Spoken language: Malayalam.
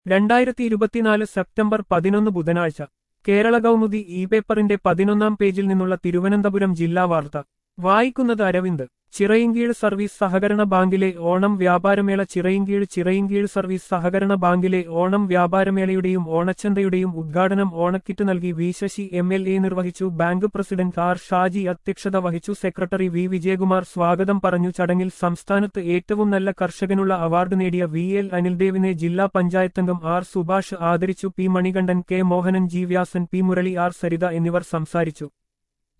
രണ്ടായിരത്തി ഇരുപത്തിനാല് സെപ്റ്റംബർ പതിനൊന്ന് ബുധനാഴ്ച കേരള കൗമുദി ഇ പേപ്പറിന്റെ പതിനൊന്നാം പേജിൽ നിന്നുള്ള തിരുവനന്തപുരം ജില്ലാ വാർത്ത വായിക്കുന്നത് അരവിന്ദ് ചിറയിൻകീഴ് സർവീസ് സഹകരണ ബാങ്കിലെ ഓണം വ്യാപാരമേള ചിറയിൻകീഴ് ചിറയിൻകീഴ് സർവീസ് സഹകരണ ബാങ്കിലെ ഓണം വ്യാപാരമേളയുടെയും ഓണച്ചന്തയുടെയും ഉദ്ഘാടനം ഓണക്കിറ്റ് നൽകി V Sasi M L A നിർവഹിച്ചു ബാങ്ക് പ്രസിഡന്റ് ആർ ഷാജി അധ്യക്ഷത വഹിച്ചു സെക്രട്ടറി വി വിജയകുമാർ സ്വാഗതം പറഞ്ഞു ചടങ്ങിൽ സംസ്ഥാനത്ത് ഏറ്റവും നല്ല കർഷകനുള്ള അവാർഡ് നേടിയ വി എൽ അനിൽദേവിനെ ജില്ലാ പഞ്ചായത്തംഗം ആർ സുഭാഷ് ആദരിച്ചു P Manikandan K Mohanan G Vyasan P Murali R Saritha എന്നിവർ സംസാരിച്ചു